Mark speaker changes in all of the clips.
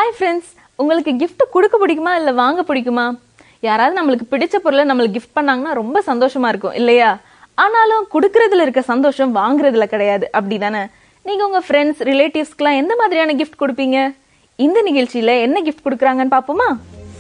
Speaker 1: Hi friends உங்களுக்கு gift கொடுக்க பிடிக்குமா இல்லை வாங்க பிடிக்குமா யாராவது நம்மளுக்கு பிடிச்ச பொருளை நம்மளுக்கு gift பண்ணாங்கன்னா ரொம்ப சந்தோஷமா இருக்கும் இல்லையா ஆனாலும் கொடுக்கறதுல இருக்க சந்தோஷம் வாங்குறதுல கிடையாது அப்படிதானே நீங்க உங்க ஃப்ரெண்ட்ஸ் ரிலேட்டிவ்ஸ்க்குலாம் எந்த மாதிரியான gift கொடுப்பீங்க இந்த நிகழ்ச்சியில என்ன gift கொடுக்குறாங்கன்னு பாப்போமா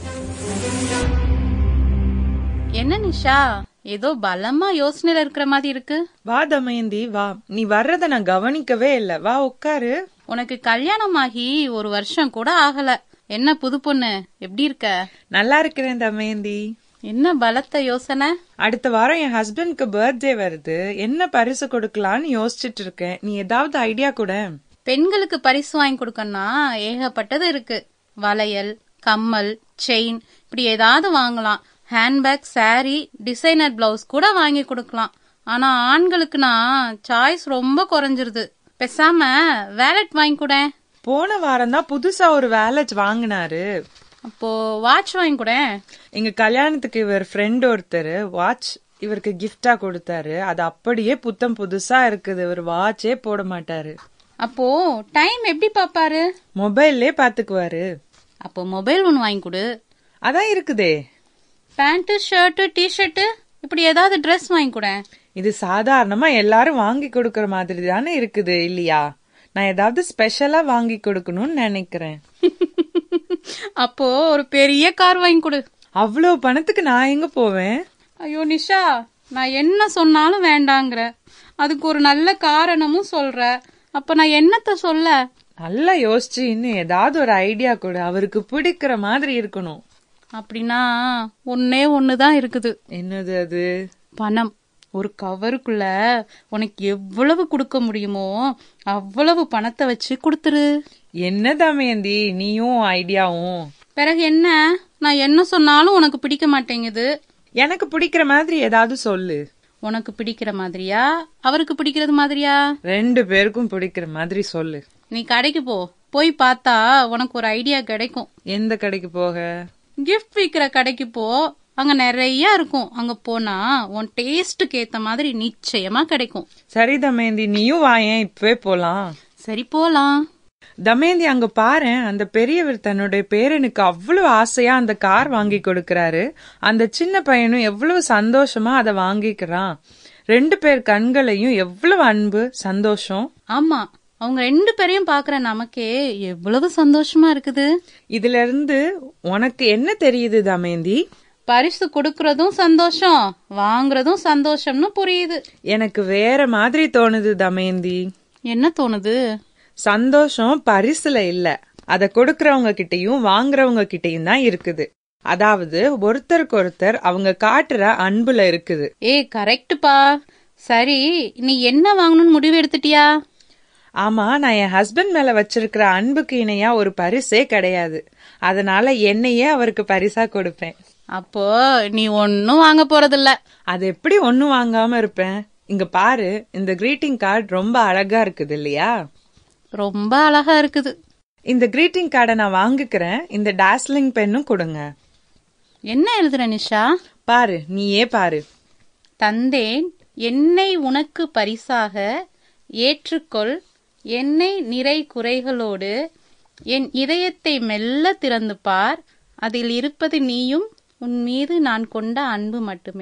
Speaker 2: என்ன நிஷா ஏதோ பலமா யோசனையில இருக்கிற மாதிரி இருக்கு
Speaker 3: வா தமயந்தி வா நீ வர்றத நான் கவனிக்கவே இல்ல வா உட்காரு
Speaker 2: உனக்கு கல்யாணம் ஆகி ஒரு வருஷம் கூட ஆகல என்ன புது பொண்ணு எப்படி இருக்க
Speaker 3: நல்லா இருக்கிறேன் தமயந்தி
Speaker 2: என்ன பலத்த யோசனை
Speaker 3: அடுத்த வாரம் என் ஹஸ்பண்ட்க்கு பர்த்டே வருது என்ன பரிசு கொடுக்கலான்னு யோசிச்சுட்டு இருக்கேன் நீ ஏதாவது ஐடியா கூட
Speaker 2: பெண்களுக்கு பரிசு வாங்கி கொடுக்கணும்னா ஏகப்பட்டது இருக்கு வளையல் கம்மல் செயின் இப்படி ஏதாவது வாங்கலாம் ஹேண்ட்பேக் saree டிசைனர் பிளவுஸ் கூட வாங்கி கொடுக்கலாம் ஆனா ஆண்களுக்குனா சாய்ஸ் ரொம்ப குறைஞ்சிருது பேசாம வேலட் வாங்கி கூட
Speaker 3: போன வாரம் தான் புதுசா ஒரு வேலட் வாங்கினாரு
Speaker 2: அப்போ வாட்ச் வாங்கி கூட
Speaker 3: எங்க கல்யாணத்துக்கு இவர் ஃப்ரெண்ட் ஒருத்தர் வாட்ச் இவருக்கு gift-ஆ கொடுத்தாரு அது அப்படியே புத்தம் புதுசா இருக்குது இவர் வாட்சே போட மாட்டாரு
Speaker 2: அப்போ டைம் எப்படி பாப்பாரு
Speaker 3: மொபைல்லே பாத்துக்குவாரு
Speaker 2: அப்போ மொபைல் ஒன்று வாங்கி கொடு
Speaker 3: அதான் இருக்குதே
Speaker 2: பேண்ட் ஷர்ட் டிஷர்ட் இப்படி ஏதாவது Dress வாங்கி கொடு
Speaker 3: இது சாதாரணமா எல்லாரும் வாங்கி கொடுக்கற மாதிரி தானே இருக்குது இல்லையா நான் ஏதாவது ஸ்பெஷலா வாங்கி கொடுக்கணும்னு நினைக்கிறேன்
Speaker 2: அப்போ ஒரு பெரிய கார் வாங்கி கொடு
Speaker 3: அவ்வளவு பணத்துக்கு நான் எங்க போவேன்
Speaker 2: ஐயோ நிஷா நான் என்ன சொன்னாலும் வேண்டாங்கிற அதுக்கு ஒரு நல்ல காரணமும் சொல்ற அப்ப நான் என்னத்த சொல்ல
Speaker 3: நல்லா யோசிச்சு இன்னும் ஏதாவது ஒரு ஐடியா கொடு அவருக்கு பிடிக்கிற மாதிரி இருக்கணும்
Speaker 2: அப்படின்னா ஒன்னே ஒண்ணுதான் இருக்குது
Speaker 3: என்னது அது
Speaker 2: பணம் ஒரு கவருக்குள்ள உனக்கு எவ்வளவு கொடுக்க முடியுமோ அவ்வளவு பணத்தை வச்சு கொடுத்துரு
Speaker 3: என்ன தமயந்தி நீயும் ஐடியாவும்
Speaker 2: பிறகு என்ன நான் என்ன சொன்னாலும் உனக்கு பிடிக்க மாட்டேங்குது
Speaker 3: எனக்கு பிடிக்கிற மாதிரி ஏதாவது சொல்லு
Speaker 2: உனக்கு பிடிக்கிற மாதிரியா அவருக்கு பிடிக்கிறது மாதிரியா
Speaker 3: ரெண்டு பேருக்கும் பிடிக்கிற மாதிரி சொல்லு
Speaker 2: நீ கடைக்கு போ போய் பார்த்தா உனக்கு ஒரு ஐடியா கிடைக்கும்
Speaker 3: எந்த கடைக்கு போக
Speaker 2: கிஃப்ட் விக்கிற கடைக்கு போ அங்க நிறைய இருக்கும் அங்க போனா உன் டேஸ்டுக்கு ஏத்த மாதிரி நிச்சயமா கிடைக்கும்
Speaker 3: சரி தமயந்தி நீயும் வாயேன் இப்பவே போலாம்
Speaker 2: சரி போலாம்
Speaker 3: தமயந்தி அங்க பாரேன் அந்த பெரியவர் தன்னுடைய பேரனுக்கு அவ்வளவு ஆசையா அந்த கார் வாங்கி கொடுக்கறாரு அந்த சின்ன பையனும் எவ்வளவு சந்தோஷமா அதை வாங்கிக்கிறான் ரெண்டு பேர் கண்களையும் எவ்வளவு அன்பு சந்தோஷம்
Speaker 2: ஆமா அவங்க ரெண்டு பேரையும் பாக்குற நமக்கே எவ்வளவு சந்தோஷமா இருக்குது
Speaker 3: இதுல இருந்து உனக்கு என்ன தெரியுது தமயந்தி
Speaker 2: பரிசு கொடுக்கறதும் சந்தோஷம் வாங்குறதும் சந்தோஷம்னு புரியுது
Speaker 3: எனக்கு வேற மாதிரி தோணுது தமயந்தி
Speaker 2: என்ன தோணுது
Speaker 3: சந்தோஷம் பரிசுல இல்ல அத கொடுக்கறவங்க கிட்டயும் வாங்குறவங்க கிட்டயும் தான் இருக்குது அதாவது ஒருத்தருக்கு ஒருத்தர் அவங்க காட்டுற அன்புல இருக்குது
Speaker 2: ஏ கரெக்டுப்பா சரி நீ என்ன வாங்கணும்னு முடிவு எடுத்துட்டியா
Speaker 3: ஆமா நான் என் ஹஸ்பண்ட் மேல வச்சிருக்கிற அன்புக்கு இணையா ஒரு பரிசே கிடையாது அதனால என்னையே அவருக்கு பரிசா கொடுப்பேன்
Speaker 2: அப்போ நீ ஒன்னும் வாங்க போறதில்ல
Speaker 3: அது எப்படி ஒண்ணும் வாங்காம இருப்பேன் இங்க பாரு இந்த greeting கார்டு ரொம்ப அழகா இருக்குது இல்லையா
Speaker 2: ரொம்ப அழகா இருக்குது
Speaker 3: இந்த greeting கார்டை நான் வாங்கிக்கிறேன் இந்த டாஸ்லிங் பென்னும் கொடுங்க
Speaker 2: என்ன எழுதுற நிஷா
Speaker 3: பாரு நீயே பாரு
Speaker 2: தந்தேன் என்னை உனக்கு பரிசாக ஏற்றுக்கொள் என்னை நிறை குறைகளோடு என் இதயத்தை மெல்ல திறந்து பார் அதில் இருப்பது நீயும் உன் மீது நான் கொண்ட அன்பு மட்டுமே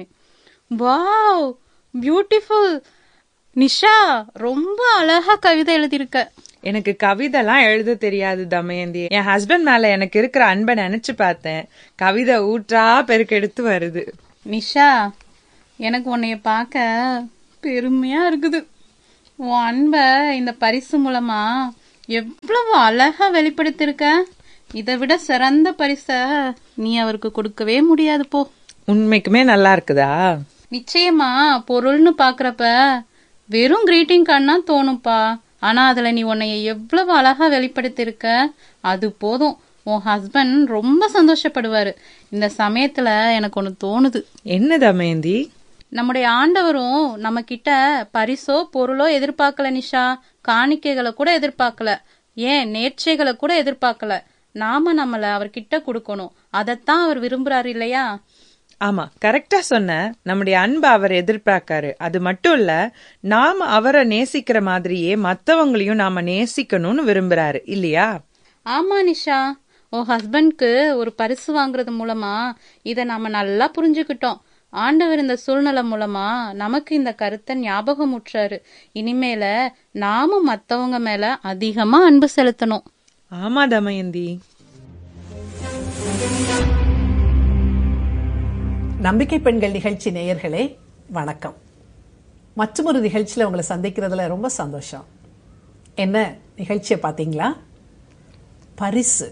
Speaker 2: வாவ் பியூட்டிஃபுல் நிஷா ரொம்ப அழகா கவிதை எழுதியிருக்க
Speaker 3: எனக்கு கவிதைலாம் எழுத தெரியாது தமயந்தி என் ஹஸ்பண்ட் மேல எனக்கு இருக்கிற அன்பை நினைச்சு பார்த்தேன் கவிதை ஊற்றா பெருக்கெடுத்து வருது
Speaker 2: நிஷா எனக்கு உன்னைய பார்க்க பெருமையா இருக்குது உன் அன்பை இந்த பரிசு மூலமா எவ்வளவு அழகா வெளிப்படுத்தியிருக்க இதை விட சிறந்த பரிச நீ அவருக்கு கொடுக்கவே முடியாது போ
Speaker 3: உண்மைக்குமே நல்லா இருக்குதா
Speaker 2: நிச்சயமா பொருள்னு பாக்குறப்ப வெறும் கிரீட்டிங் கார்டுனா தோணும்ப்பா ஆனா அதுல நீ உன்னைய எவ்வளவு அழகா வெளிப்படுத்தியிருக்க அது போதும் உன் ஹஸ்பண்ட் ரொம்ப சந்தோஷப்படுவாரு இந்த சமயத்துல எனக்கு ஒண்ணு தோணுது
Speaker 3: என்ன தமயந்தி
Speaker 2: நம்முடைய ஆண்டவரும் நம்ம கிட்ட பரிசோ பொருளோ எதிர்பார்க்கல நிஷா காணிக்கைகளை கூட எதிர்பார்க்கல ஏன் நேர்ச்சைகளை கூட எதிர்பார்க்கல நாம நம்மள அவர்கிட்ட கொடுக்கணும் அதைத்தான் அவர் விரும்புறாரு இல்லையா
Speaker 3: ஆமா கரெக்டா சொன்ன நம்முடைய அன்பை அவர் எதிர்பார்க்காரு அது மட்டும் இல்ல நாம அவரை நேசிக்கிற மாதிரியே மத்தவங்களையும் நாம நேசிக்கணும்னு விரும்புறாரு இல்லையா
Speaker 2: ஆமா நிஷா உன் ஹஸ்பண்ட்க்கு ஒரு பரிசு வாங்குறது மூலமா இத நாம நல்லா புரிஞ்சுக்கிட்டோம் ஆண்டவர் இந்த சூழ்நிலை மூலமா நமக்கு இந்த கருத்தை ஞாபகம் உற்றாரு இனிமேல நாமும் மத்தவங்க மேல அதிகமா அன்பு செலுத்தணும்
Speaker 3: ஆமா தமயந்தி
Speaker 4: நம்பிக்கை பெண்கள் நிகழ்ச்சி நேயர்களே வணக்கம் மற்றொரு நிகழ்ச்சியில் உங்களை சந்திக்கிறதுல ரொம்ப சந்தோஷம் என்ன நிகழ்ச்சியை பார்த்தீங்களா பரிசு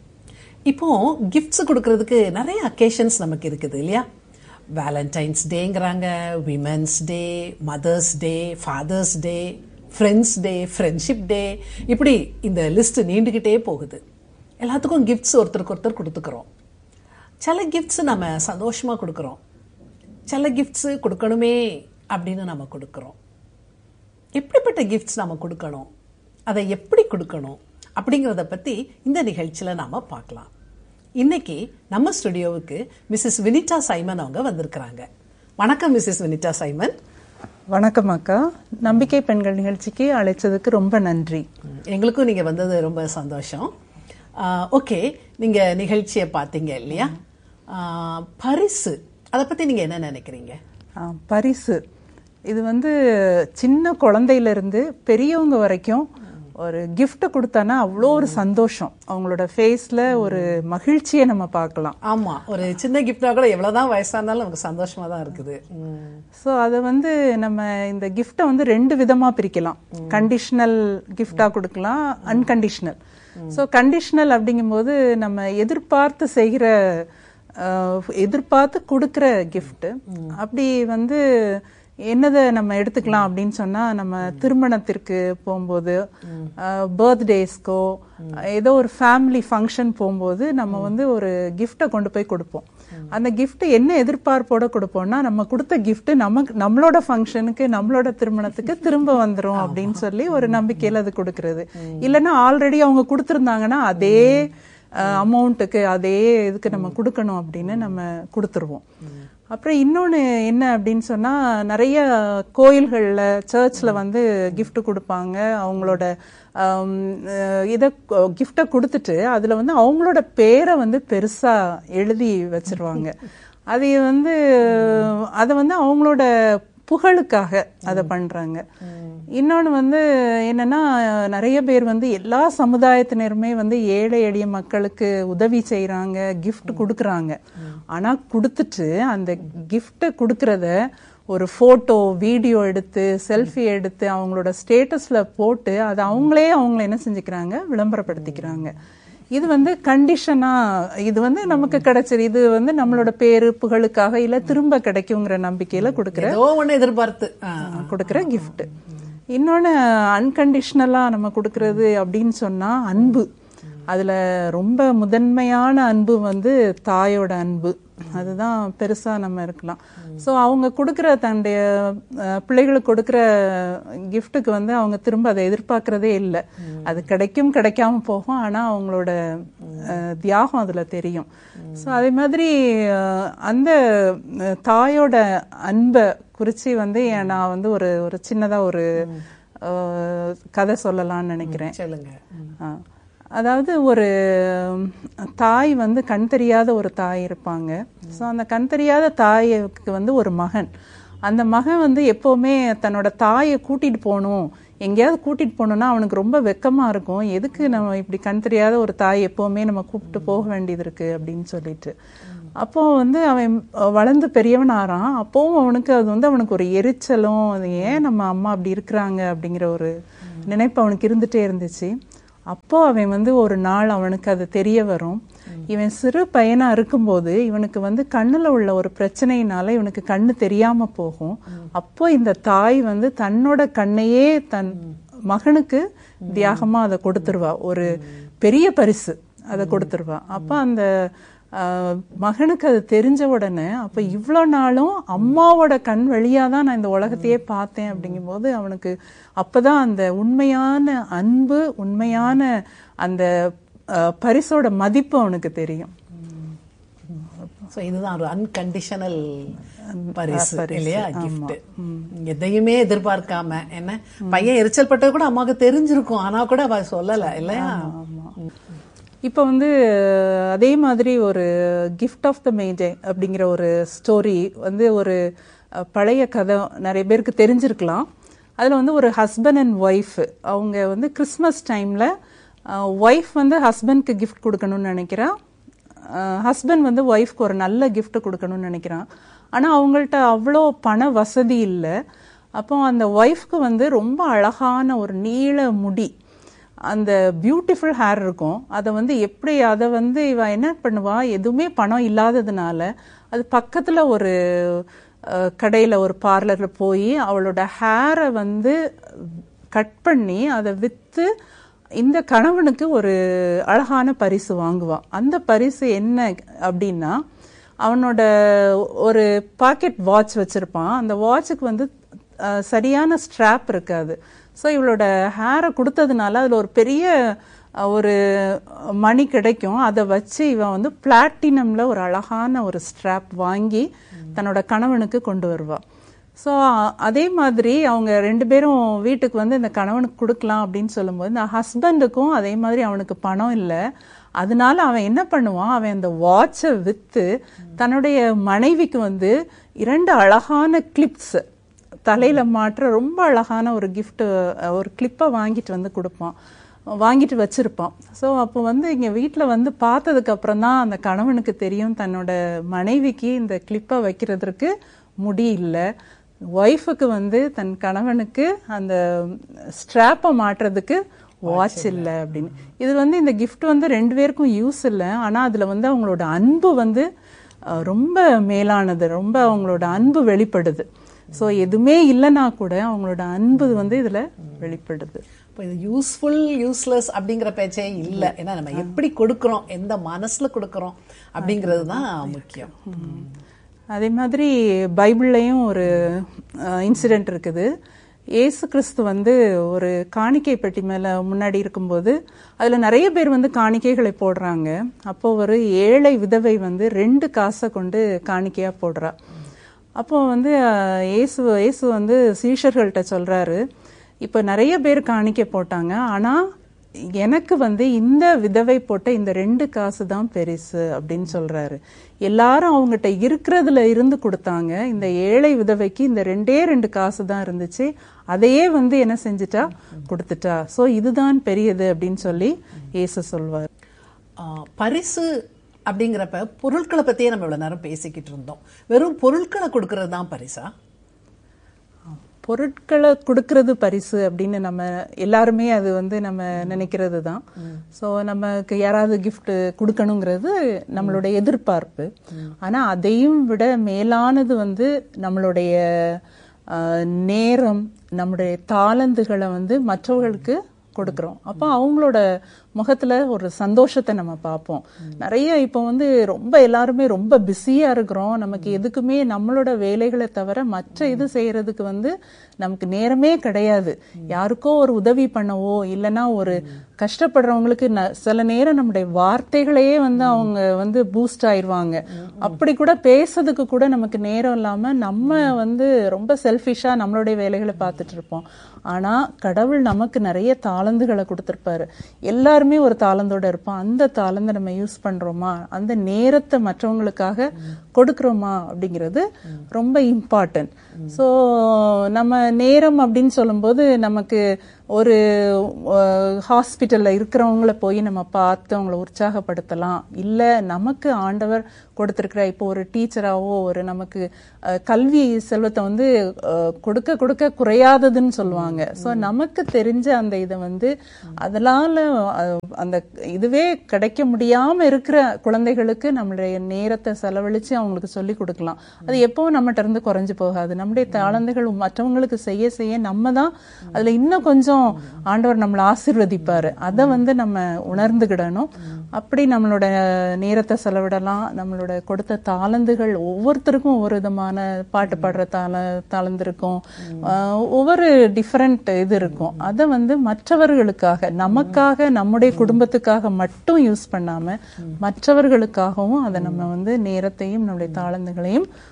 Speaker 4: இப்போ கிஃப்ட்ஸ் கொடுக்கறதுக்கு நிறைய அக்கேஷன்ஸ் நமக்கு இருக்குது இல்லையா வேலண்டைன்ஸ் டேங்கிறாங்க women's day mother's day father's day friends day friendship day இப்படி இந்த லிஸ்ட் நீண்டுக்கிட்டே போகுது எல்லாத்துக்கும் கிஃப்ட்ஸ் ஒருத்தருக்கு ஒருத்தர் கொடுத்துக்கிறோம் சில கிஃப்ட்ஸ் நம்ம சந்தோஷமாக கொடுக்குறோம் சில கிஃப்ட்ஸ் கொடுக்கணுமே அப்படின்னு நம்ம கொடுக்குறோம் எப்படிப்பட்ட கிஃப்ட்ஸ் நம்ம கொடுக்கணும் அதை எப்படி கொடுக்கணும் அப்படிங்கிறத பற்றி இந்த நிகழ்ச்சியில் நாம் பார்க்கலாம் இன்னைக்கு நம்ம ஸ்டுடியோவுக்கு மிஸ்ஸஸ் வினிதா சைமன் அவங்க வந்திருக்கிறாங்க வணக்கம் மிஸ்ஸஸ் வினிதா சைமன்
Speaker 5: வணக்கம் அக்கா நம்பிக்கை பெண்கள் நிகழ்ச்சிக்கு அழைச்சதுக்கு ரொம்ப நன்றி
Speaker 4: எங்களுக்கும் நீங்கள் வந்தது ரொம்ப சந்தோஷம் ஓகே நீங்கள் நிகழ்ச்சியை பார்த்தீங்க இல்லையா ஆஹ், பரிசு அதை பற்றி நீங்கள் என்ன நினைக்கிறீங்க
Speaker 5: ஆ, பரிசு இது வந்து சின்ன குழந்தையில இருந்து பெரியவங்க வரைக்கும் ஒரு gift கொடுத்தானா அவ்வளோ ஒரு சந்தோஷம் அவங்களோட ஃபேஸ்ல ஒரு மகிழ்ச்சியை நம்ம பார்க்கலாம்
Speaker 4: ஆமா ஒரு சின்ன கிஃப்டா கூட எவ்வளவுதான் வயசா இருந்தாலும் நமக்கு சந்தோஷமா தான் இருக்குது ம்.
Speaker 5: ஸோ அதை வந்து நம்ம இந்த கிஃப்டை வந்து ரெண்டு விதமா பிரிக்கலாம் கண்டிஷனல் கிஃப்டா கொடுக்கலாம் அன்கண்டிஷனல் ஸோ கண்டிஷனல் அப்படிங்கும்போது நம்ம எதிர்பார்த்து செய்கிற அஹ், எதிர்பார்த்து கொடுக்குற gift அப்படி வந்து என்னதை நம்ம எடுத்துக்கலாம் அப்படின்னு சொன்னா நம்ம திருமணத்திற்கு போகும்போது பர்த்டேஸ்க்கோ ஏதோ ஒரு ஃபேமிலி ஃபங்க்ஷன் போகும்போது நம்ம வந்து ஒரு கிஃப்டை கொண்டு போய் கொடுப்போம் அந்த gift என்ன எதிர்பார்ப்போட கொடுப்போம்னா நம்ம கொடுத்த gift நமக்கு நம்மளோட ஃபங்க்ஷனுக்கு நம்மளோட திருமணத்துக்கு திரும்ப வந்துரும் அப்படின்னு சொல்லி ஒரு நம்பிக்கையில அது கொடுக்கறது இல்லைன்னா ஆல்ரெடி அவங்க கொடுத்துருந்தாங்கன்னா அதே அமௌண்ட்டுக்கு அதே இதுக்கு நம்ம கொடுக்கணும் அப்படின்னு நம்ம கொடுத்துருவோம் அப்புறம் இன்னொன்று என்ன அப்படின்னு சொன்னா நிறைய கோயில்களில் சர்ச்சில் வந்து gift கொடுப்பாங்க அவங்களோட ஆம், அஹ், இதை கிஃப்டை கொடுத்துட்டு அதில் வந்து அவங்களோட பேரை வந்து பெருசாக எழுதி வச்சிருவாங்க அது வந்து அதை வந்து அவங்களோட புகழுக்காக அதை பண்றாங்க இன்னொன்று வந்து என்னன்னா நிறைய பேர் வந்து எல்லா சமுதாயத்தினருமே வந்து ஏழை எளிய மக்களுக்கு உதவி செய்றாங்க gift கொடுக்குறாங்க ஆனா கொடுத்துட்டு அந்த கிஃப்ட்டை கொடுக்கறத ஒரு போட்டோ வீடியோ எடுத்து செல்ஃபி எடுத்து அவங்களோட ஸ்டேட்டஸ்ல போட்டு அதை அவங்களே அவங்கள என்ன செஞ்சுக்கிறாங்க விளம்பரப்படுத்திக்கிறாங்க இது வந்து கண்டிஷனா இது வந்து நமக்கு கிடைச்சது இது வந்து நம்மளோட பேரு புகழுக்காக இல்ல திரும்ப கிடைக்குங்கிற நம்பிக்கையில கொடுக்கிற
Speaker 4: ஏதோ ஒண்ணு எதிர்பார்த்து ஆ.
Speaker 5: கொடுக்கிற gift இன்னொன்னு அன்கண்டிஷனலா நம்ம கொடுக்கறது அப்படின்னு சொன்னா அன்பு அதுல ரொம்ப முதன்மையான அன்பு வந்து தாயோட அன்பு அதுதான் பெருசா நம்ம இருக்கலாம் சோ அவங்க கொடுக்கிற தன்னுடைய அஹ், பிள்ளைகளுக்கு கொடுக்கிற கிஃப்ட்டுக்கு வந்து அவங்க திரும்ப அதை எதிர்பார்க்கறதே இல்லை அது கிடைக்கும் கிடைக்காம போகும் ஆனா அவங்களோட அஹ், தியாகம் அதுல தெரியும் சோ அதே மாதிரி அஹ், அந்த அஹ், தாயோட அன்பை குறிச்சு வந்து என் நான் வந்து ஒரு ஒரு சின்னதா ஒரு அஹ், கதை சொல்லலாம்னு நினைக்கிறேன்
Speaker 4: சொல்லுங்க
Speaker 5: ஆ. அதாவது ஒரு தாய் வந்து கண் தெரியாத ஒரு தாய் இருப்பாங்க ஸோ அந்த கண் தெரியாத தாய்க்கு வந்து ஒரு மகன் அந்த மகன் வந்து எப்பவுமே தன்னோட தாயை கூட்டிட்டு போகணும் எங்கேயாவது கூட்டிட்டு போகணும்னா அவனுக்கு ரொம்ப வெக்கமா இருக்கும் எதுக்கு நம்ம இப்படி கண் தெரியாத ஒரு தாய் எப்பவுமே நம்ம கூப்பிட்டு போக வேண்டியது இருக்கு அப்படின்னு சொல்லிட்டு அப்போ வந்து அவன் வளர்ந்து பெரியவன் ஆறான் அப்போவும் அவனுக்கு அது வந்து அவனுக்கு ஒரு எரிச்சலும் அது ஏன் நம்ம அம்மா அப்படி இருக்கிறாங்க அப்படிங்கிற ஒரு நினைப்பு அவனுக்கு இருந்துட்டே இருந்துச்சு அப்போ அவன் வந்து ஒரு நாள் அவனுக்கு அது தெரிய வரும் இவன் சிறு பையனா இருக்கும்போது இவனுக்கு வந்து கண்ணுல உள்ள ஒரு பிரச்சனையினால இவனுக்கு கண்ணு தெரியாம போகும் அப்போ இந்த தாய் வந்து தன்னோட கண்ணையே தன் மகனுக்கு தியாகமா அதை கொடுத்துருவா ஒரு பெரிய பரிசு அதை கொடுத்துருவா அப்ப அந்த ஆஹ், மகனுக்கு அது தெரிஞ்ச உடனே அப்ப இவ்வளோ நாளும் அம்மாவோட கண் வழியா தான் நான் இந்த உலகத்தையே பார்த்தேன் அப்படிங்கும்போது அவனுக்கு அப்பதான் அந்த உண்மையான அன்பு உண்மையான அந்த ஆஹ், பரிசோட மதிப்பு அவனுக்கு தெரியும்
Speaker 4: சோ இதுதான் ஒரு அன்கண்டிஷனல் பரிசு
Speaker 5: பரிசு,
Speaker 4: இல்லையா கிஃப்ட் எதையுமே எதிர்பார்க்காம என்ன பையன் எரிச்சல் பட்டது கூட அம்மாவுக்கு தெரிஞ்சிருக்கும் ஆனா கூட அவ சொல்லல இல்லையா
Speaker 5: இப்போ வந்து அஹ், அதே மாதிரி ஒரு கிஃப்ட் ஆஃப் த மேஜை அப்படிங்கிற ஒரு ஸ்டோரி வந்து ஒரு அஹ், பழைய கதை நிறைய பேருக்கு தெரிஞ்சிருக்கலாம் அதில் வந்து ஒரு ஹஸ்பண்ட் அண்ட் ஒய்ஃப் அவங்க வந்து கிறிஸ்மஸ் டைமில் ஒய்ஃப் வந்து ஹஸ்பண்ட்க்கு கிஃப்ட் கொடுக்கணும்னு நினைக்கிறா ஹஸ்பண்ட் வந்து ஒய்ஃப்க்கு ஒரு நல்ல gift கொடுக்கணும்னு நினைக்கிறான் ஆனால் அவங்கள்ட்ட அவ்வளோ பண வசதி இல்லை அப்போ அந்த ஒய்ஃப்க்கு வந்து ரொம்ப அழகான ஒரு நீள முடி அந்த பியூட்டிஃபுல் ஹேர் இருக்கும் அதை வந்து எப்படி அதை வந்து இவ என்ன பண்ணுவா எதுவுமே பணம் இல்லாததுனால அது பக்கத்துல ஒரு அஹ், கடையில ஒரு பார்லர்ல போய் அவளோட ஹேரை வந்து கட் பண்ணி அதை வித்து இந்த கணவனுக்கு ஒரு அழகான பரிசு வாங்குவான் அந்த பரிசு என்ன அப்படின்னா அவனோட ஒரு பாக்கெட் வாட்ச் வச்சிருப்பான் அந்த வாட்சுக்கு வந்து அஹ், சரியான ஸ்ட்ராப் இருக்காது ஸோ இவளோட ஹேரை கொடுத்ததுனால அதில் ஒரு பெரிய அஹ், ஒரு மணி கிடைக்கும் அதை வச்சு இவன் வந்து பிளாட்டினம்ல ஒரு அழகான ஒரு ஸ்ட்ராப் வாங்கி தன்னோட கணவனுக்கு கொண்டு வருவா ஸோ அதே மாதிரி அவங்க ரெண்டு பேரும் வீட்டுக்கு வந்து இந்த கணவனுக்கு கொடுக்கலாம் அப்படின்னு சொல்லும்போது இந்த ஹஸ்பண்டுக்கும் அதே மாதிரி அவனுக்கு பணம் இல்லை அதனால அவன் என்ன பண்ணுவான் அவன் அந்த வாட்சை வித்து தன்னுடைய மனைவிக்கு வந்து இரண்டு அழகான கிளிப்ஸ் தலையில மாற்ற ரொம்ப அழகான ஒரு gift ஒரு கிளிப்பை வாங்கிட்டு வந்து கொடுப்பான் வாங்கிட்டு வச்சிருப்பான் ஸோ அப்போ வந்து இங்க வீட்டில் வந்து பார்த்ததுக்கு அப்புறம் தான் அந்த கணவனுக்கு தெரியும் தன்னோட மனைவிக்கு இந்த கிளிப்பை வைக்கிறதுக்கு முடி இல்லை ஒய்ஃபுக்கு வந்து தன் கணவனுக்கு அந்த ஸ்ட்ராப்பை மாட்டுறதுக்கு வாட்ச் இல்லை அப்படின்னு இது வந்து இந்த gift வந்து ரெண்டு பேருக்கும் யூஸ் இல்லை ஆனா அதுல வந்து அவங்களோட அன்பு வந்து அஹ், ரொம்ப மேலானது ரொம்ப அவங்களோட அன்பு வெளிப்படுது ஸோ எதுவுமே இல்லைன்னா கூட அவங்களோட அன்பு வந்து இதுல வெளிப்படுது
Speaker 4: இப்போ இது யூஸ்ஃபுல் யூஸ்லெஸ் அப்படிங்கிற பேச்சே இல்லை ஏன்னா நம்ம எப்படி கொடுக்குறோம் எந்த மனசுல கொடுக்குறோம் அப்படிங்கிறது தான் முக்கியம்
Speaker 5: அதே மாதிரி பைபிள்லையும் ஒரு இன்சிடென்ட் இருக்குது இயேசு கிறிஸ்து வந்து ஒரு காணிக்கை பெட்டி மேல முன்னாடி இருக்கும்போது அதுல நிறைய பேர் வந்து காணிக்கைகளை போடுறாங்க அப்போ ஒரு ஏழை விதவை வந்து ரெண்டு காசை கொண்டு காணிக்கையா போடுறா அப்போ வந்து அஹ், இயேசு இயேசு வந்து சீஷர்கள்ட்ட சொல்றாரு இப்போ நிறைய பேர் காணிக்கை போட்டாங்க ஆனா எனக்கு வந்து இந்த விதவை போட்ட இந்த ரெண்டு காசு தான் பெருசு அப்படின்னு சொல்றாரு எல்லாரும் அவங்ககிட்ட இருக்கிறதுல இருந்து கொடுத்தாங்க இந்த ஏழை விதவைக்கு இந்த ரெண்டே ரெண்டு காசு தான் இருந்துச்சு அதையே வந்து என்ன செஞ்சுட்டா கொடுத்துட்டா சோ இதுதான் பெரியது அப்படின்னு சொல்லி இயேசு சொல்வார்
Speaker 4: ஆ, பரிசு அப்படிங்கிறப்ப பொருட்களை பத்தியே நம்ம இவ்வளவு நேரம் பேசிக்கிட்டு இருந்தோம் வெறும் பொருட்களை கொடுக்கறது தான் பரிசா
Speaker 5: பொருட்களை கொடுக்கறது பரிசு அப்படின்னு நம்ம எல்லாருமே அது வந்து நம்ம நினைக்கிறது தான் ஸோ நமக்கு யாராவது gift கொடுக்கணுங்கிறது நம்மளுடைய எதிர்பார்ப்பு ஆனா அதையும் விட மேலானது வந்து நம்மளுடைய ஆஹ், நேரம் நம்முடைய தாளந்துகளை வந்து மற்றவர்களுக்கு கொடுக்குறோம் அப்போ அவங்களோட முகத்துல ஒரு சந்தோஷத்தை நம்ம பார்ப்போம் நிறைய இப்போ வந்து ரொம்ப எல்லாருமே ரொம்ப பிஸியா இருக்கிறோம் நமக்கு எதுக்குமே நம்மளோட வேலைகளை தவிர மற்ற இது செய்யறதுக்கு வந்து நமக்கு நேரமே கிடையாது யாருக்கோ ஒரு உதவி பண்ணவோ இல்லைன்னா ஒரு கஷ்டப்படுறவங்களுக்கு ந- சில நேரம் நம்முடைய வார்த்தைகளையே வந்து அவங்க வந்து பூஸ்ட் ஆயிருவாங்க அப்படி கூட பேசுறதுக்கு கூட நமக்கு நேரம் இல்லாம நம்ம வந்து ரொம்ப செல்ஃபிஷா நம்மளுடைய வேலைகளை பார்த்துட்டு இருப்போம் ஆனா கடவுள் நமக்கு நிறைய தாளந்துகளை கொடுத்திருப்பாரு எல்லாருமே ஒரு தாளந்தோட இருப்போம் அந்த தாளந்தை நம்ம யூஸ் பண்றோமா அந்த நேரத்தை மற்றவங்களுக்காக கொடுக்கறோமா அப்படிங்கிறது ரொம்ப இம்பார்ட்டன்ட் ஸோ நம்ம நேரம் அப்படின்னு சொல்லும்போது நமக்கு ஒரு ஹாஸ்பிட்டல்ல இருக்கிறவங்கள போய் நம்ம பார்த்து அவங்கள உற்சாகப்படுத்தலாம் இல்ல நமக்கு ஆண்டவர் கொடுத்திருக்கிற இப்போ ஒரு டீச்சராவோ ஒரு நமக்கு அஹ், கல்வி செல்வத்தை வந்து அஹ், கொடுக்க கொடுக்க குறையாததுன்னு சொல்லுவாங்க ஸோ நமக்கு தெரிஞ்ச அந்த இதை வந்து அதனால அஹ், அந்த இதுவே கிடைக்க முடியாம இருக்கிற குழந்தைகளுக்கு நம்மளுடைய நேரத்தை செலவழிச்சு அவங்களுக்கு சொல்லி கொடுக்கலாம் அது எப்பவும் நம்மகிட்ட இருந்து குறைஞ்சு போகாது நம்முடைய தாளந்துகள் மற்றவங்களுக்கு செய்ய செய்ய நம்ம தான் அதுல இன்னும் கொஞ்சம் ஆண்டவர் நம்மளை ஆசீர்வதிப்பாரு அதை வந்து நம்ம உணர்ந்துக்கிடணும் அப்படி நம்மளோட நேரத்தை செலவிடலாம் நம்மளோட கொடுத்த தாளந்துகள் ஒவ்வொருத்தருக்கும் ஒவ்வொரு விதமான பாட்டு பாடுற தாள தாளந்து இருக்கும் ஆஹ் ஒவ்வொரு டிஃபரெண்ட் இது இருக்கும் அதை வந்து மற்றவர்களுக்காக நமக்காக நம்முடைய குடும்பத்துக்காக மட்டும் யூஸ் பண்ணாம மற்றவர்களுக்காகவும் அதை நம்ம வந்து நேரத்தையும் நம்முடைய தாளந்துகளையும்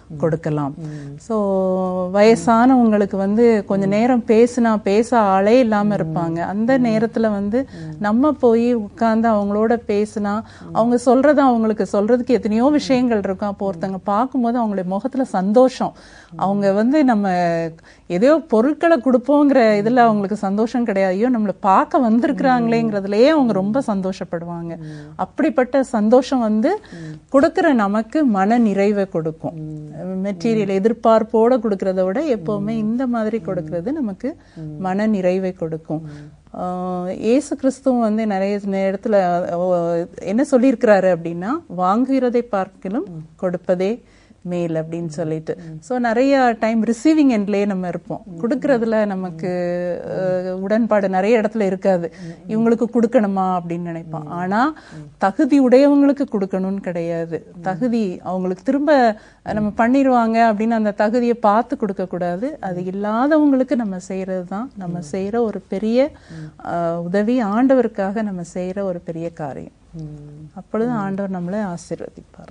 Speaker 5: கொடுக்கலாம் ஸோ வயசானவங்களுக்கு வந்து கொஞ்ச நேரம் பேசினா பேச ஆளே இல்லாம இருப்பாங்க அந்த நேரத்துல வந்து நம்ம போய் உட்கார்ந்து அவங்களோட பேசினா அவங்க சொல்றது அவங்களுக்கு சொல்றதுக்கு எத்தனையோ விஷயங்கள் இருக்கும் அப்போ ஒருத்தங்க பார்க்கும்போது அவங்களுடைய முகத்துல சந்தோஷம் அவங்க வந்து நம்ம எதையோ பொருட்களை கொடுப்போங்கிற இதுல அவங்களுக்கு சந்தோஷம் கிடையாது ஐயோ நம்மளை பார்க்க வந்திருக்கிறாங்களேங்கிறதுலயே அவங்க ரொம்ப சந்தோஷப்படுவாங்க அப்படிப்பட்ட சந்தோஷம் வந்து கொடுக்கிற நமக்கு மன நிறைவை கொடுக்கும் மெட்டீரியல் எதிர்பார்ப்போட கொடுக்கறத விட எப்பவுமே இந்த மாதிரி கொடுக்கறது நமக்கு மன நிறைவை கொடுக்கும் ஆஹ் இயேசு கிறிஸ்துவும் வந்து நிறைய நேரத்துல அஹ், என்ன சொல்லியிருக்கிறாரு அப்படின்னா வாங்குகிறதை பார்க்கிலும் கொடுப்பதே மேல் அப்படின்னு சொல்லிட்டு ஸோ நிறைய டைம் ரிசீவிங் எண்ட்லயே நம்ம இருப்போம் கொடுக்கறதுல நமக்கு அஹ், உடன்பாடு நிறைய இடத்துல இருக்காது இவங்களுக்கு கொடுக்கணுமா அப்படின்னு நினைப்போம் ஆனா தகுதி உடையவங்களுக்கு கொடுக்கணும்னு கிடையாது தகுதி அவங்களுக்கு திரும்ப நம்ம பண்ணிடுவாங்க அப்படின்னு அந்த தகுதியை பார்த்து கொடுக்க கூடாது அது இல்லாதவங்களுக்கு நம்ம செய்யறது தான் நம்ம செய்யற ஒரு பெரிய அஹ், உதவி ஆண்டவருக்காக நம்ம செய்யற ஒரு பெரிய காரியம் அப்பொழுது ஆண்டவர் நம்மளை ஆசீர்வதிப்பார்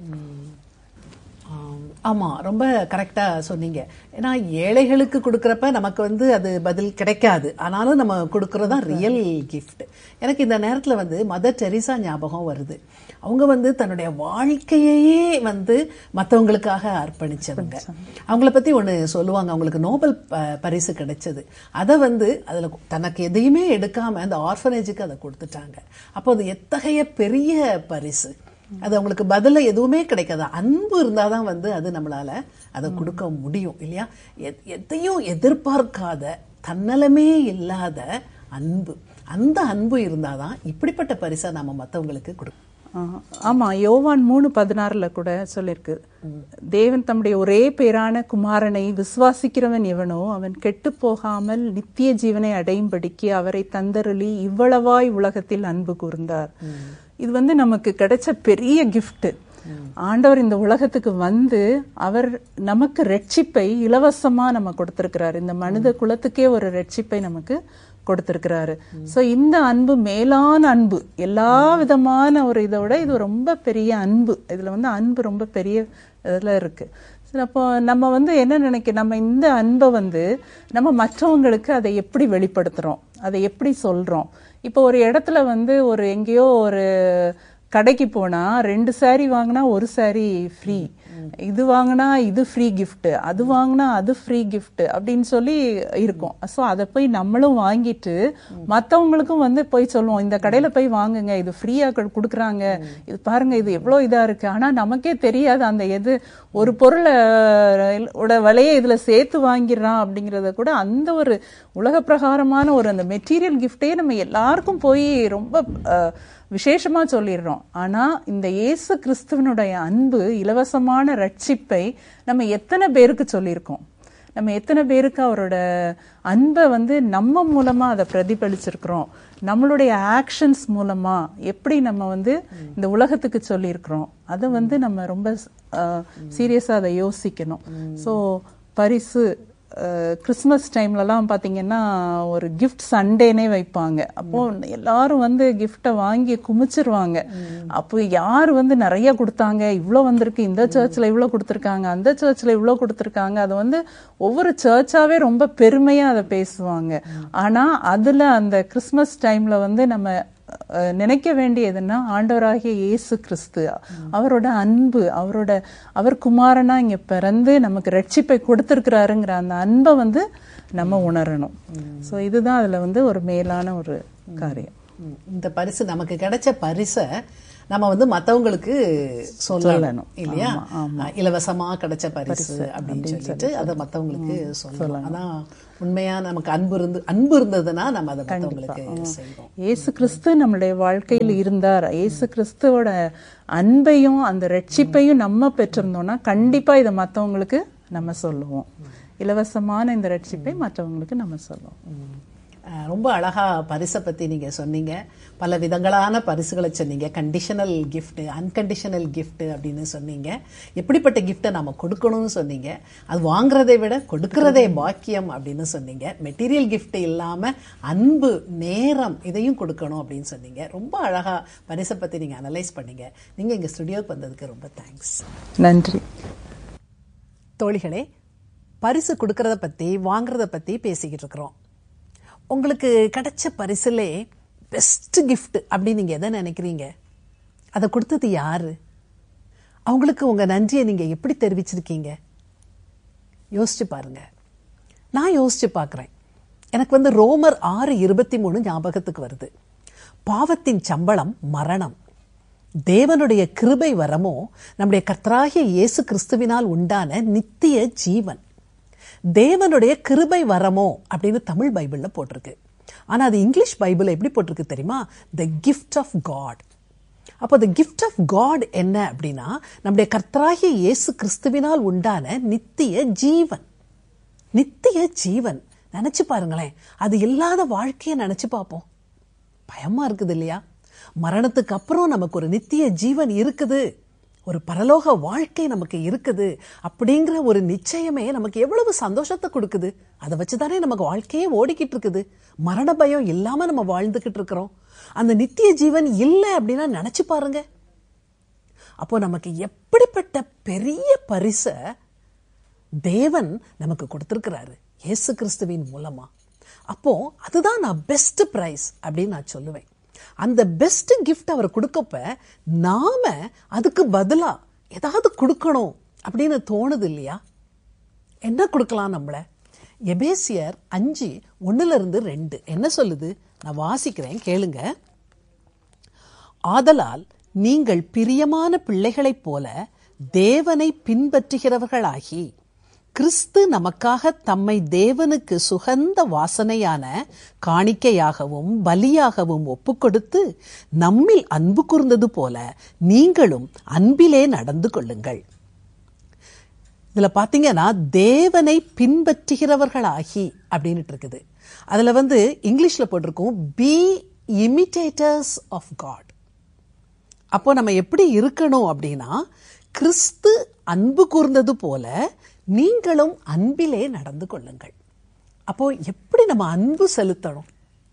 Speaker 4: ஆம், ஆமா ரொம்ப கரெக்டா சொன்னீங்க ஏன்னா ஏழைகளுக்கு கொடுக்கறப்ப நமக்கு வந்து அது பதில் கிடைக்காது ஆனாலும் நம்ம கொடுக்கறதா ரியல் gift எனக்கு இந்த நேரத்துல வந்து மதர் டெரிசா ஞாபகம் வருது அவங்க வந்து தன்னுடைய வாழ்க்கையையே வந்து மத்தவங்களுக்காக அர்ப்பணிச்சவங்க அவங்கள பத்தி ஒண்ணு சொல்லுவாங்க அவங்களுக்கு நோபல் ப- பரிசு கிடைச்சது அதை வந்து அதுல தனக்கு எதையுமே எடுக்காம அந்த ஆர்ஃபனேஜுக்கு அதை கொடுத்துட்டாங்க அப்போ அது எத்தகைய பெரிய பரிசு அது அவங்களுக்கு பதில எதுவுமே கிடைக்காது அன்பு இருந்தாதான் வந்து அது நம்மளால அதை கொடுக்க முடியும் இல்லையா எ- எதையும் எதிர்பார்க்காத தன்னலமே இல்லாத அன்பு அந்த அன்பு இருந்தாதான் இப்படிப்பட்ட பரிசை நாம மத்தவங்களுக்கு கொடுக்கணும்
Speaker 5: ஆஹ் ஆமா யோவான் மூணு பதினாறுல கூட சொல்லிருக்கு தேவன் தம்முடைய ஒரே பேரான குமாரனை விசுவாசிக்கிறவன் எவனோ அவன் கெட்டு போகாமல் நித்திய ஜீவனை அடையும்படிக்கு அவரை தந்தருளி இவ்வளவாய் உலகத்தில் அன்பு கூர்ந்தார் இது வந்து நமக்கு கிடைச்ச பெரிய gift ஆண்டவர் இந்த உலகத்துக்கு வந்து அவர் நமக்கு ரட்சிப்பை இலவசமா நம்ம கொடுத்திருக்கிறார் இந்த மனித குலத்துக்கே ஒரு ரட்சிப்பை நமக்கு கொடுத்திருக்கிறாரு சோ இந்த அன்பு மேலான அன்பு எல்லா விதமான ஒரு இதோட இது ரொம்ப பெரிய அன்பு இதுல வந்து அன்பு ரொம்ப பெரிய இதுல இருக்கு சரி, அப்போ நம்ம வந்து என்ன நினைக்க நம்ம இந்த அன்பை வந்து நம்ம மற்றவங்களுக்கு அதை எப்படி வெளிப்படுத்துறோம் அதை எப்படி சொல்றோம் இப்போ ஒரு இடத்துல வந்து ஒரு எங்கேயோ ஒரு கடைக்கு போனா ரெண்டு saree வாங்கினா ஒரு saree ஃப்ரீ இது வாங்கினா இது ஃப்ரீ gift அது வாங்கினா அது ஃப்ரீ gift அப்படின்னு சொல்லி இருக்கும் ஸோ அதை போய் நம்மளும் வாங்கிட்டு மற்றவங்களுக்கும் வந்து போய் சொல்லுவோம் இந்த கடையில போய் வாங்குங்க இது ஃப்ரீயா கொடுக்குறாங்க இது பாருங்க இது எவ்வளோ இதா இருக்கு ஆனா நமக்கே தெரியாது அந்த எது ஒரு பொருளை அஹ், ஓட விலையை இதுல சேர்த்து வாங்கிடுறான் அப்படிங்கறத கூட அந்த ஒரு உலக பிரகாரமான ஒரு அந்த மெட்டீரியல் கிஃப்டே நம்ம எல்லாருக்கும் போய் ரொம்ப அஹ், விசேஷமா சொல்லிடுறோம் ஆனா இந்த இயேசு கிறிஸ்துவனுடைய அன்பு இலவசமான ரட்சிப்பை நம்ம எத்தனை பேருக்கு சொல்லியிருக்கோம் நம்ம எத்தனை பேருக்கு அவரோட அன்பை வந்து நம்ம மூலமா அதை பிரதிபலிச்சிருக்கிறோம் நம்மளுடைய ஆக்ஷன்ஸ் மூலமா எப்படி நம்ம வந்து இந்த உலகத்துக்கு சொல்லியிருக்கிறோம் அதை வந்து நம்ம ரொம்ப சீரியஸா அதை யோசிக்கணும் ஸோ பரிசு அஹ், கிறிஸ்மஸ் டைம்லலாம் பார்த்தீங்கன்னா ஒரு கிஃப்ட் சண்டேனே வைப்பாங்க அப்போ எல்லாரும் வந்து கிஃப்டை வாங்கி குமிச்சிருவாங்க அப்போ யார் வந்து நிறைய கொடுத்தாங்க இவ்வளோ வந்திருக்கு இந்த சர்ச்சில் இவ்வளோ கொடுத்துருக்காங்க அந்த சர்ச்சில் இவ்வளோ கொடுத்துருக்காங்க அது வந்து ஒவ்வொரு சர்ச்சாவே ரொம்ப பெருமையா அதை பேசுவாங்க ஆனா அதுல அந்த கிறிஸ்மஸ் டைம்ல வந்து நம்ம அஹ், நினைக்க வேண்டியதுன்னா ஆண்டவராகிய இயேசு கிறிஸ்து அவரோட அன்பு அவரோட அவர் குமாரனா இங்க பிறந்து நமக்கு ரட்சிப்பை கொடுத்திருக்கிறாருங்கிற அந்த அன்பை வந்து நம்ம உணரணும் சோ இதுதான் அதுல வந்து ஒரு மேலான ஒரு காரியம்
Speaker 4: ம். இந்த பரிசு நமக்கு கிடைச்ச பரிசை நம்ம வந்து மத்தவங்களுக்கு சொல்லணும்
Speaker 5: சொல்லணும்.
Speaker 4: இல்லையா இலவசமா கிடைச்ச பரிசு அப்படின்னு சொல்லிட்டு அதை மத்தவங்களுக்கு சொல்லணும் அதான் உண்மையா நமக்கு அன்பு இருந்து அன்பு இருந்ததுன்னா நம்ம அதை மத்தவங்களுக்கு செய்வோம்
Speaker 5: இயேசு கிறிஸ்து நம்மளுடைய வாழ்க்கையில் இருந்தார் இயேசு கிறிஸ்துவோட அன்பையும் அந்த ரட்சிப்பையும் நம்ம பெற்றிருந்தோம்னா கண்டிப்பா இதை மத்தவங்களுக்கு நம்ம சொல்லுவோம் இலவசமான இந்த ரட்சிப்பை மற்றவங்களுக்கு நம்ம சொல்லுவோம்
Speaker 4: அஹ், ரொம்ப அழகா பரிசை பத்தி நீங்க சொன்னீங்க பல விதங்களான பரிசுகளை சொன்னீங்க கண்டிஷனல் gift அன்கண்டிஷனல் gift அப்படின்னு சொன்னீங்க எப்படிப்பட்ட கிஃப்டை நாம கொடுக்கணும்னு சொன்னீங்க அது வாங்குறதை விட கொடுக்கறதே பாக்கியம் அப்படின்னு சொன்னீங்க மெட்டீரியல் gift இல்லாம அன்பு நேரம் இதையும் கொடுக்கணும் அப்படின்னு சொன்னீங்க ரொம்ப அழகா பரிசை பத்தி நீங்க அனலைஸ் பண்ணீங்க நீங்க எங்க ஸ்டுடியோக்கு வந்ததுக்கு ரொம்ப தேங்க்ஸ்
Speaker 5: நன்றி
Speaker 4: தோழிகளே பரிசு கொடுக்கறத பத்தி வாங்குறத பத்தி பேசிக்கிட்டு இருக்கிறோம் உங்களுக்கு கிடைச்ச பரிசுலே பெஸ்ட் gift அப்படின்னு நீங்க எதை நினைக்கிறீங்க அதை கொடுத்தது யாரு அவங்களுக்கு உங்க நன்றியை நீங்க எப்படி தெரிவிச்சிருக்கீங்க யோசிச்சு பாருங்க நான் யோசிச்சு பார்க்குறேன் எனக்கு வந்து ரோமர் ஆறு இருபத்தி மூணு ஞாபகத்துக்கு வருது பாவத்தின் சம்பளம் மரணம் தேவனுடைய கிருபை வரமோ நம்முடைய கர்த்தராகிய இயேசு கிறிஸ்துவினால் உண்டான நித்திய ஜீவன் தேவனுடைய கிருபை வரமோ அப்படின்னு தமிழ் பைபிள்ல போட்டிருக்கு ஆனா அது இங்கிலீஷ் பைபிள் எப்படி போட்டிருக்கு தெரியுமா த கிஃப்ட் ஆஃப் காட் அப்போ த கிஃப்ட் ஆஃப் காட் என்ன அப்படின்னா நம்முடைய கர்த்தராகிய இயேசு கிறிஸ்துவினால் உண்டான நித்திய ஜீவன் நித்திய ஜீவன் நினைச்சு பாருங்களேன் அது இல்லாத வாழ்க்கையை நினைச்சு பார்ப்போம் பயமா இருக்குது இல்லையா மரணத்துக்கு அப்புறம் நமக்கு ஒரு நித்திய ஜீவன் இருக்குது ஒரு பரலோக வாழ்க்கை நமக்கு இருக்குது அப்படிங்கிற ஒரு நிச்சயமே நமக்கு எவ்வளவு சந்தோஷத்தை கொடுக்குது அதை வச்சுதானே நமக்கு வாழ்க்கையே ஓடிக்கிட்டு இருக்குது மரண பயம் இல்லாம நம்ம வாழ்ந்துகிட்டு இருக்கிறோம் அந்த நித்திய ஜீவன் இல்லை அப்படின்னா நினைச்சு பாருங்க அப்போ நமக்கு எப்படிப்பட்ட பெரிய பரிசை தேவன் நமக்கு கொடுத்திருக்கிறாரு இயேசு கிறிஸ்துவின் மூலமா அப்போ அதுதான் நான் பெஸ்ட் பிரைஸ் அப்படின்னு நான் சொல்லுவேன் அந்த பெஸ்ட் கிஃப்ட் அவர் கொடுக்கப்ப நாம அதுக்கு பதிலா ஏதாவது கொடுக்கணும் அப்படின்னு தோணுது இல்லையா என்ன கொடுக்கலாம் நம்மள எபேசியர் அஞ்சு ஒண்ணுல இருந்து ரெண்டு என்ன சொல்லுது நான் வாசிக்கிறேன் கேளுங்க ஆதலால் நீங்கள் பிரியமான பிள்ளைகளைப் போல தேவனை பின்பற்றுகிறவர்களாகி கிறிஸ்து நமக்காக தம்மை தேவனுக்கு சுகந்த வாசனையான காணிக்கையாகவும் பலியாகவும் ஒப்புக்கொடுத்து நம்மில் அன்பு கூர்ந்தது போல நீங்களும் அன்பிலே நடந்து கொள்ளுங்கள் இதுல பாத்தீங்கன்னா தேவனை பின்பற்றுகிறவர்களாகி அப்படின்னுட்டு இருக்குது அதுல வந்து இங்கிலீஷ்ல போட்டிருக்கோம் பி இமிட்டேட்டர்ஸ் ஆஃப் காட் அப்போ நம்ம எப்படி இருக்கணும் அப்படின்னா கிறிஸ்து அன்பு கூர்ந்தது போல நீங்களும் அன்பிலே நடந்து கொள்ளுங்கள் அப்போ எப்படி நம்ம அன்பு செலுத்தணும்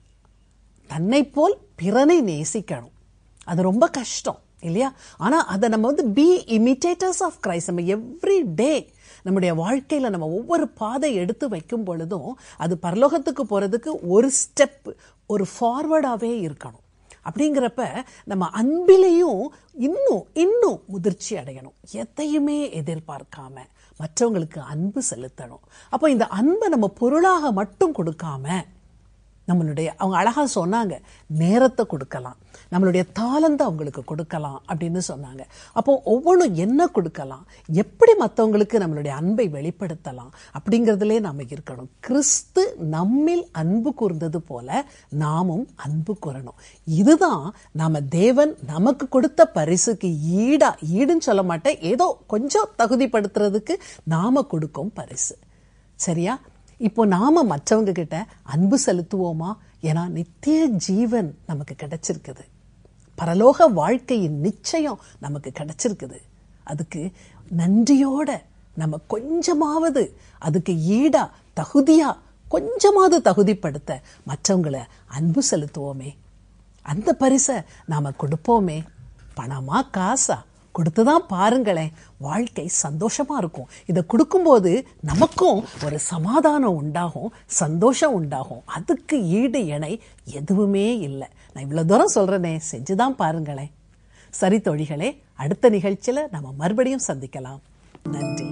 Speaker 4: தன்னை போல் பிறனை நேசிக்கணும் அது ரொம்ப கஷ்டம் இல்லையா ஆனா அதை நம்ம வந்து பி இமிட்டேட்டர்ஸ் ஆஃப் கிரைஸ்ட் நம்ம எவ்ரி டே நம்முடைய வாழ்க்கையில நம்ம ஒவ்வொரு பாதை எடுத்து வைக்கும் பொழுதும் அது பரலோகத்துக்கு போறதுக்கு ஒரு ஸ்டெப் ஒரு ஃபார்வர்டாவே இருக்கணும் அப்படிங்கிறப்ப நம்ம அன்பிலையும் இன்னும் இன்னும் முதிர்ச்சி அடையணும் எதையுமே எதிர்பார்க்காம மற்றவங்களுக்கு அன்பு செலுத்தணும் அப்போ இந்த அன்பை நம்ம பொருளாக மட்டும் கொடுக்காம நம்மளுடைய அவங்க அழகா சொன்னாங்க நேரத்தை கொடுக்கலாம் நம்மளுடைய தாளந்தை அவங்களுக்கு கொடுக்கலாம் அப்படின்னு சொன்னாங்க அப்போ ஒவ்வொன்றும் என்ன கொடுக்கலாம் எப்படி மற்றவங்களுக்கு நம்மளுடைய அன்பை வெளிப்படுத்தலாம் அப்படிங்கிறதுலே நாம இருக்கணும் கிறிஸ்து நம்மில் அன்பு கூர்ந்தது போல நாமும் அன்பு கூறணும் இதுதான் நாம தேவன் நமக்கு கொடுத்த பரிசுக்கு ஈடா ஈடுன்னு சொல்ல மாட்டேன் ஏதோ கொஞ்சம் தகுதிப்படுத்துறதுக்கு நாம கொடுக்கும் பரிசு சரியா இப்போ நாம மற்றவங்க கிட்ட அன்பு செலுத்துவோமா ஏன்னா நித்திய ஜீவன் நமக்கு கிடைச்சிருக்குது பரலோக வாழ்க்கையின் நிச்சயம் நமக்கு கிடைச்சிருக்குது அதுக்கு நன்றியோட நம்ம கொஞ்சமாவது அதுக்கு ஈடா தகுதியா கொஞ்சமாவது தகுதிப்படுத்த மற்றவங்களை அன்பு செலுத்துவோமே அந்த பரிசை நாம கொடுப்போமே பணமா காசா கொடுத்துதான் பாருங்களேன் வாழ்க்கை சந்தோஷமா இருக்கும் இதை கொடுக்கும்போது நமக்கும் ஒரு சமாதானம் உண்டாகும் சந்தோஷம் உண்டாகும் அதுக்கு ஈடு இணை எதுவுமே இல்லை நான் இவ்வளவு தூரம் சொல்றேனே செஞ்சுதான் பாருங்களேன் சரி தோழிகளே அடுத்த நிகழ்ச்சியில நம்ம மறுபடியும் சந்திக்கலாம் நன்றி